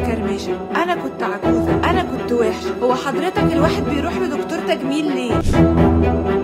مكرمشه انا كنت عجوزه انا كنت وحشه هو حضرتك الواحد بيروح لدكتور تجميل ليه